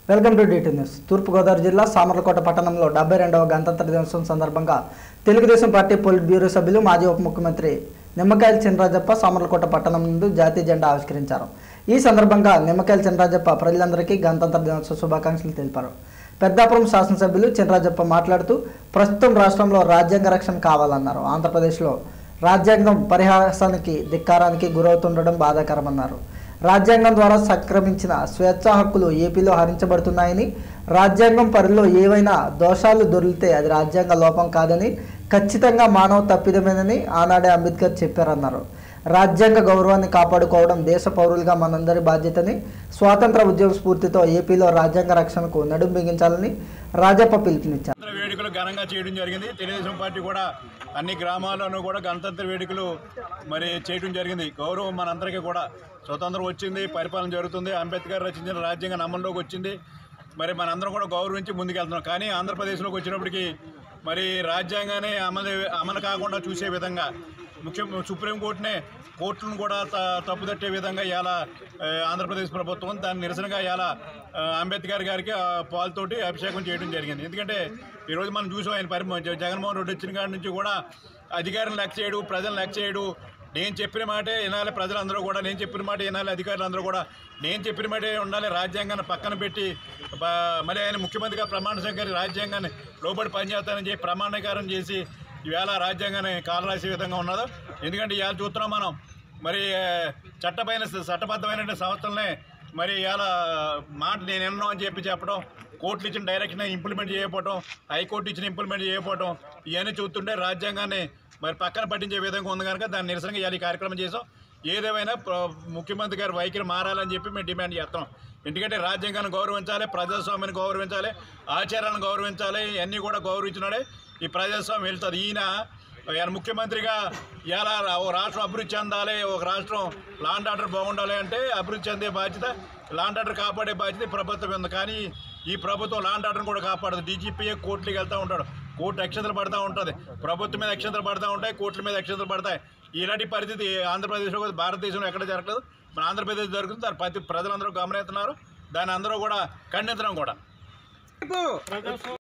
welcome to DT news Thoorpu Godavari జిల్లా సామర్లకోట పట్టణంలో డెబ్బై రెండవ గణతంత్ర దినోత్సవం సందర్భంగా తెలుగుదేశం పార్టీ పొలిట్ బ్యూరో సభ్యులు మాజీ ఉప ముఖ్యమంత్రి నిమ్మకాయల చినరాజప్ప సామర్లకోట పట్టణం నుండి జాతీయ జెండా ఆవిష్కరించారు ఈ సందర్భంగా నిమ్మకాయల చినరాజప్ప ప్రజలందరికీ గణతంత్ర దినోత్సవ శుభాకాంక్షలు తెలిపారు పెద్దాపురం శాసనసభ్యులు చినరాజప్ప మాట్లాడుతూ ప్రస్తుతం రాష్ట్రంలో రాజ్యాంగ రక్షణ కావాలన్నారు ఆంధ్రప్రదేశ్లో రాజ్యాంగం పరిహాసానికి ధిక్కారానికి గురవుతుండడం బాధాకరమన్నారు రాజ్యాంగం ద్వారా సంక్రమించిన స్వేచ్ఛా హక్కులు ఏపీలో హరించబడుతున్నాయని రాజ్యాంగం పరిధిలో ఏవైనా దోషాలు దొరికితే అది రాజ్యాంగ లోపం కాదని ఖచ్చితంగా మానవ తప్పిదమేనని ఆనాడే అంబేద్కర్ చెప్పారన్నారు రాజ్యాంగ గౌరవాన్ని కాపాడుకోవడం దేశ పౌరులుగా మనందరి బాధ్యతని స్వాతంత్ర ఉద్యమ స్ఫూర్తితో ఏపీలో రాజ్యాంగ రక్షణకు నడుం బిగించాలని రాజప్ప పిలుపునిచ్చారు గణతంత్ర వేడుకలు ఘనంగా చేయడం జరిగింది తెలుగుదేశం పార్టీ కూడా అన్ని గ్రామాల్లోనూ కూడా గణతంత్ర వేడుకలు మరి చేయడం జరిగింది గౌరవం మనందరికీ కూడా స్వతంత్రం వచ్చింది పరిపాలన జరుగుతుంది అంబేద్కర్ రచించిన రాజ్యాంగం అమల్లోకి వచ్చింది మరి మనందరం కూడా గౌరవించి ముందుకెళ్తున్నాం కానీ ఆంధ్రప్రదేశ్లోకి వచ్చినప్పటికీ మరి రాజ్యాంగాన్ని అమలు అమలు కాకుండా చూసే విధంగా ముఖ్యం సుప్రీంకోర్టునే కోర్టులను కూడా త తప్పుదట్టే విధంగా ఇవాళ ఆ, ఆంధ్రప్రదేశ్ ప్రభుత్వం దాని నిరసనగా ఇవాళ ఆ, అంబేద్కర్ గారికి ఆ పాలతోటి అభిషేకం చేయడం జరిగింది ఎందుకంటే ఈరోజు మనం చూసాం ఆయన పరి జ- జగన్మోహన్ రెడ్డి వచ్చిన కాడి నుంచి కూడా అధికారులను లెక్క చేయడు ప్రజలను లెక్క చేయడు నేను చెప్పిన మాటే వినాలి ప్రజలందరూ కూడా నేను చెప్పిన మాట వినాలి అధికారులందరూ కూడా నేను చెప్పిన మాటే ఉండాలి రాజ్యాంగాన్ని పక్కన పెట్టి బ- మరి ఆయన ముఖ్యమంత్రిగా ప్రమాణ స్వీకారి రాజ్యాంగాన్ని లోబడి పనిచేస్తానని చెప్పి ప్రమాణీకారం చేసి ఈవేళ రాజ్యాంగాన్ని కాలరాసే విధంగా ఉన్నదో ఎందుకంటే ఇవాళ చూస్తున్నాం మనం మరి ఆ, చట్టపైన చట్టబద్ధమైన సంస్థలనే మరి ఇవాళ మాట నేను ఎన్నో అని చెప్పి చెప్పడం కోర్టులు ఇచ్చిన డైరెక్షన్ ఇంప్లిమెంట్ చేయకపోవడం హైకోర్టు ఇచ్చిన ఇంప్లిమెంట్ చేయకపోవడం ఇవన్నీ చూస్తుంటే రాజ్యాంగాన్ని మరి పక్కన పట్టించే విధంగా ఉంది కనుక దాని నిరసనగా ఇవాళ ఈ కార్యక్రమం చేసాం ఏదేమైనా ప్ర- ముఖ్యమంత్రి గారి వైఖరి మారాలని చెప్పి మేము డిమాండ్ చేస్తున్నాం ఎందుకంటే రాజ్యాంగాన్ని గౌరవించాలి ప్రజాస్వామ్యాన్ని గౌరవించాలి ఆచారాలను గౌరవించాలి ఇవన్నీ కూడా గౌరవించినాడే ఈ ప్రజాస్వామ్యం వెళ్తుంది ఈయన ఆయన ముఖ్యమంత్రిగా ఇలా ఓ రాష్ట్రం అభివృద్ధి చెందాలి ఒక రాష్ట్రం లాండ్ ఆర్డర్ బాగుండాలి అంటే అభివృద్ధి చెందే బాధ్యత లాండ్ ఆర్డర్ కాపాడే బాధ్యత ఈ ప్రభుత్వం ఉంది కానీ ఈ ప్రభుత్వం లాండ్ ఆర్డర్ని కూడా కాపాడదు డీజీపీఏ కోర్టులకు వెళ్తూ ఉంటాడు కోర్టు అక్షంతలు పడుతూ ఉంటుంది ప్రభుత్వం మీద అక్షంతలు పడుతూ ఉంటాయి కోర్టుల మీద అక్షంతలు పడతాయి ఇలాంటి పరిస్థితి ఆంధ్రప్రదేశ్లో కాదు, భారతదేశంలో ఎక్కడ జరగలేదు మన ఆంధ్రప్రదేశ్ జరుగుతుంది దాని ప్రతి ప్రజలందరూ గమనిస్తున్నారు దాన్ని అందరూ కూడా ఖండించడం కూడా